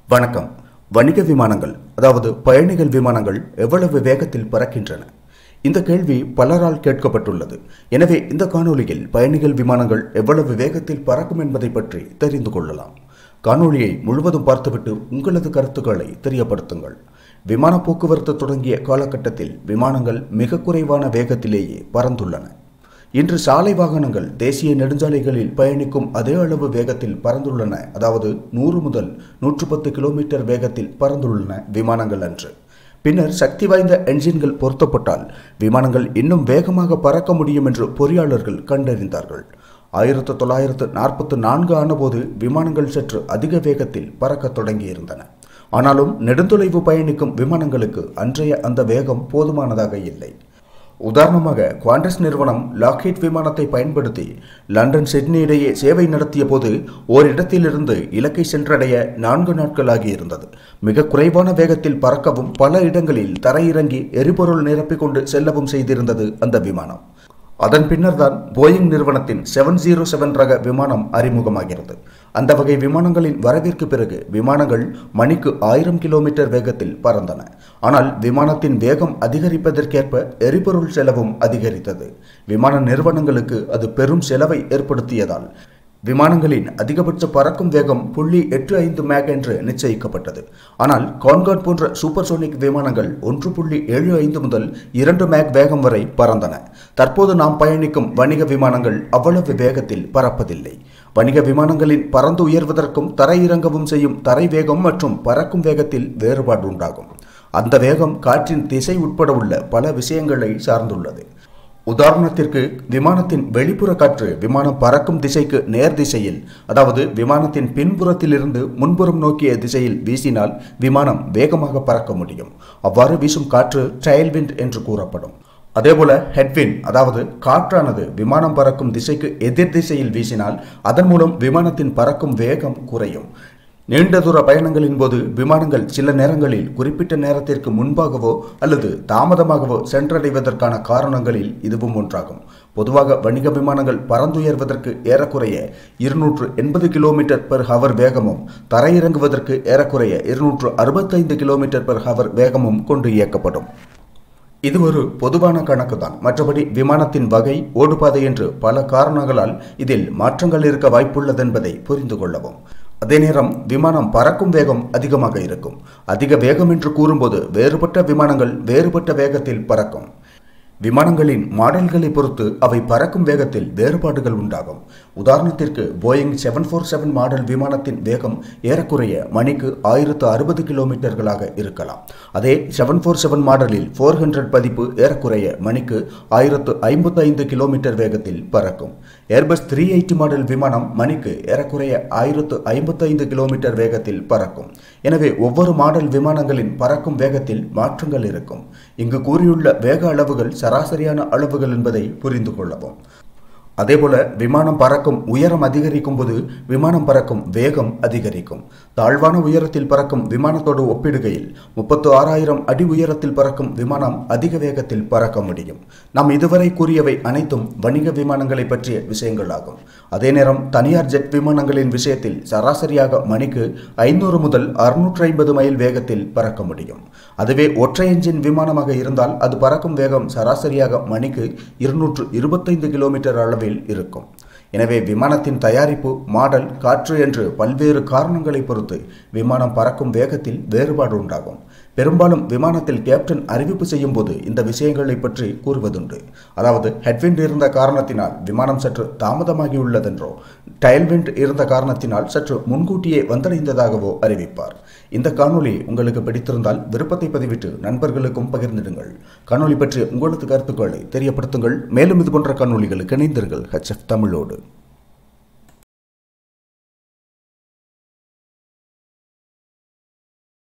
வணக்கம் வணிக விமானங்கள் அதாவது பயணிகள் விமானங்கள் எவ்வளவு வேகத்தில் பறக்கின்றன இந்த கேள்வி பலரால் கேட்கப்பட்டுள்ளது எனவே இந்த காணொளியில் பயணிகள் விமானங்கள் எவ்வளவு வேகத்தில் பறக்கும் என்பதை பற்றி தெரிந்து கொள்ளலாம் காணொளியை முழுவதும் பார்த்துவிட்டு உங்களது கருத்துக்களை தெரியப்படுத்துங்கள் விமான போக்குவரத்து தொடங்கிய காலகட்டத்தில் விமானங்கள் மிக குறைவான வேகத்திலேயே பறந்துள்ளன இன்று சாலை வாகனங்கள் தேசிய நெடுஞ்சாலைகளில் பயணிக்கும் அதே அளவு வேகத்தில் பறந்துள்ளன அதாவது நூறு முதல் நூற்று பத்து கிலோமீட்டர் வேகத்தில் பறந்துள்ளன விமானங்கள் அன்று பின்னர் சக்தி வாய்ந்த என்ஜின்கள் பொருத்தப்பட்டால் விமானங்கள் இன்னும் வேகமாக பறக்க முடியும் என்று பொறியாளர்கள் கண்டறிந்தார்கள் ஆயிரத்து தொள்ளாயிரத்து நாற்பத்து நான்கு ஆனபோது விமானங்கள் சற்று அதிக வேகத்தில் பறக்கத் தொடங்கியிருந்தன ஆனாலும் நெடுந்தொலைவு பயணிக்கும் விமானங்களுக்கு அன்றைய அந்த வேகம் போதுமானதாக இல்லை உதாரணமாக குவாண்டஸ் நிறுவனம் லாக்ஹீட் விமானத்தை பயன்படுத்தி லண்டன் சிட்னி இடையே சேவை நடத்திய போது ஓரிடத்திலிருந்து இலக்கை சென்றடைய நான்கு நாட்கள் ஆகியிருந்தது மிக குறைவான வேகத்தில் பறக்கவும் பல இடங்களில் தரையிறங்கி எரிபொருள் நிரப்பிக் கொண்டு செல்லவும் செய்திருந்தது அந்த விமானம் அதன் பின்னர் தான் போயிங் நிறுவனத்தின் செவன் ஜீரோ செவன் ரக விமானம் அறிமுகமாகிறது அந்த வகை விமானங்களின் வரவிற்கு பிறகு விமானங்கள் மணிக்கு ஆயிரம் கிலோமீட்டர் வேகத்தில் பறந்தன ஆனால் விமானத்தின் வேகம் அதிகரிப்பதற்கேற்ப எரிபொருள் செலவும் அதிகரித்தது விமான நிறுவனங்களுக்கு அது பெரும் செலவை ஏற்படுத்தியதால் விமானங்களின் அதிகபட்ச பறக்கும் வேகம் புள்ளி எட்டு ஐந்து மேக் என்று நிச்சயிக்கப்பட்டது ஆனால் கான்கார்ட் போன்ற சூப்பர்சோனிக் விமானங்கள் ஒன்று புள்ளி ஏழு ஐந்து முதல் இரண்டு மேக் வேகம் வரை பறந்தன தற்போது நாம் பயணிக்கும் வணிக விமானங்கள் அவ்வளவு வேகத்தில் பறப்பதில்லை வணிக விமானங்களின் பறந்து உயர்வதற்கும் தரையிறங்கவும் செய்யும் தரை வேகம் மற்றும் பறக்கும் வேகத்தில் வேறுபாடு உண்டாகும் அந்த வேகம் காற்றின் திசை உட்பட உள்ள பல விஷயங்களை சார்ந்துள்ளது உதாரணத்திற்கு விமானத்தின் வெளிப்புற காற்று விமானம் பறக்கும் திசைக்கு நேர் திசையில் அதாவது விமானத்தின் பின்புறத்திலிருந்து முன்புறம் நோக்கிய திசையில் வீசினால் விமானம் வேகமாக பறக்க முடியும் அவ்வாறு வீசும் காற்று ட்ரையல் என்று கூறப்படும் அதேபோல ஹெட்வின் அதாவது காற்றானது விமானம் பறக்கும் திசைக்கு எதிர் திசையில் வீசினால் அதன் மூலம் விமானத்தின் பறக்கும் வேகம் குறையும் நீண்ட தூர பயணங்களின் போது விமானங்கள் சில நேரங்களில் குறிப்பிட்ட நேரத்திற்கு முன்பாகவோ அல்லது தாமதமாகவோ சென்றடைவதற்கான காரணங்களில் இதுவும் ஒன்றாகும் பொதுவாக வணிக விமானங்கள் பறந்துயர்வதற்கு ஏறக்குறைய இருநூற்று எண்பது கிலோமீட்டர் பெர் ஹவர் வேகமும் தரையிறங்குவதற்கு ஏறக்குறைய இருநூற்று அறுபத்தைந்து கிலோமீட்டர் பெர் ஹவர் வேகமும் கொண்டு இயக்கப்படும் இது ஒரு பொதுவான கணக்கு தான் மற்றபடி விமானத்தின் வகை ஓடுபாதை என்று பல காரணங்களால் இதில் மாற்றங்கள் இருக்க வாய்ப்புள்ளதென்பதை புரிந்து கொள்ளவும் அதே நேரம் விமானம் பறக்கும் வேகம் அதிகமாக இருக்கும் அதிக வேகம் என்று கூறும்போது வேறுபட்ட விமானங்கள் வேறுபட்ட வேகத்தில் பறக்கும் விமானங்களின் மாடல்களை பொறுத்து அவை பறக்கும் வேகத்தில் வேறுபாடுகள் உண்டாகும் உதாரணத்திற்கு Boeing seven four seven model விமானத்தின் வேகம் ஏறக்குறைய மணிக்கு ஆயிரத்து அறுபது கிலோமீட்டர்களாக இருக்கலாம் அதே செவன் ஃபோர் செவன் மாடலில் ஃபோர் ஹண்ட்ரட் பதிப்பு ஏறக்குறைய மணிக்கு ஆயிரத்து ஐம்பத்து ஐந்து கிலோமீட்டர் வேகத்தில் பறக்கும் ஏர்பஸ் த்ரீ எயிட்டி மாடல் விமானம் மணிக்கு ஏறக்குறைய ஆயிரத்து ஐம்பத்தைந்து கிலோமீட்டர் வேகத்தில் பறக்கும் எனவே ஒவ்வொரு மாடல் விமானங்களின் பறக்கும் வேகத்தில் மாற்றங்கள் இருக்கும் இங்கு கூறியுள்ள வேக அளவுகள் சராசரியான அளவுகள் என்பதை புரிந்து கொள்ளவும் அதேபோல விமானம் பறக்கும் உயரம் அதிகரிக்கும் போது விமானம் பறக்கும் வேகம் அதிகரிக்கும் தாழ்வான உயரத்தில் பறக்கும் விமானத்தோடு ஒப்பிடுகையில் முப்பத்து ஆறாயிரம் அடி உயரத்தில் பறக்கும் விமானம் அதிக வேகத்தில் பறக்க முடியும் நாம் இதுவரை கூறியவை அனைத்தும் வணிக விமானங்களை பற்றிய விஷயங்கள் ஆகும் அதே நேரம் தனியார் ஜெட் விமானங்களின் விஷயத்தில் சராசரியாக மணிக்கு ஐநூறு முதல் அறுநூற்றி ஐம்பது மைல் வேகத்தில் பறக்க முடியும் அதுவே ஒற்றை என்ஜின் விமானமாக இருந்தால் அது பறக்கும் வேகம் சராசரியாக மணிக்கு இருநூற்று இருபத்தைந்து கிலோமீட்டர் அளவில் இருக்கும் எனவே விமானத்தின் தயாரிப்பு மாடல் காற்று என்று பல்வேறு காரணங்களை பொறுத்து விமானம் பறக்கும் வேகத்தில் வேறுபாடு உண்டாகும் பெரும்பாலும் விமானத்தில் கேப்டன் அறிவிப்பு செய்யும் போது இந்த விஷயங்களை பற்றி கூறுவதுண்டு அதாவது ஹெட்விண்ட் இருந்த காரணத்தினால் விமானம் சற்று தாமதமாகியுள்ளதென்றோ டயல்விண்ட் இருந்த காரணத்தினால் சற்று முன்கூட்டியே வந்தடைந்ததாகவோ அறிவிப்பார் இந்த காணொளி உங்களுக்கு பிடித்திருந்தால் விருப்பத்தை பதிவிட்டு நண்பர்களுக்கும் பகிர்ந்திடுங்கள் காணொளி பற்றி உங்களது கருத்துக்களை தெரியப்படுத்துங்கள் மேலும் இது போன்ற காணொளிகளுக்கு இணைந்தீர்கள் ஹெச்எஃப் தமிழோடு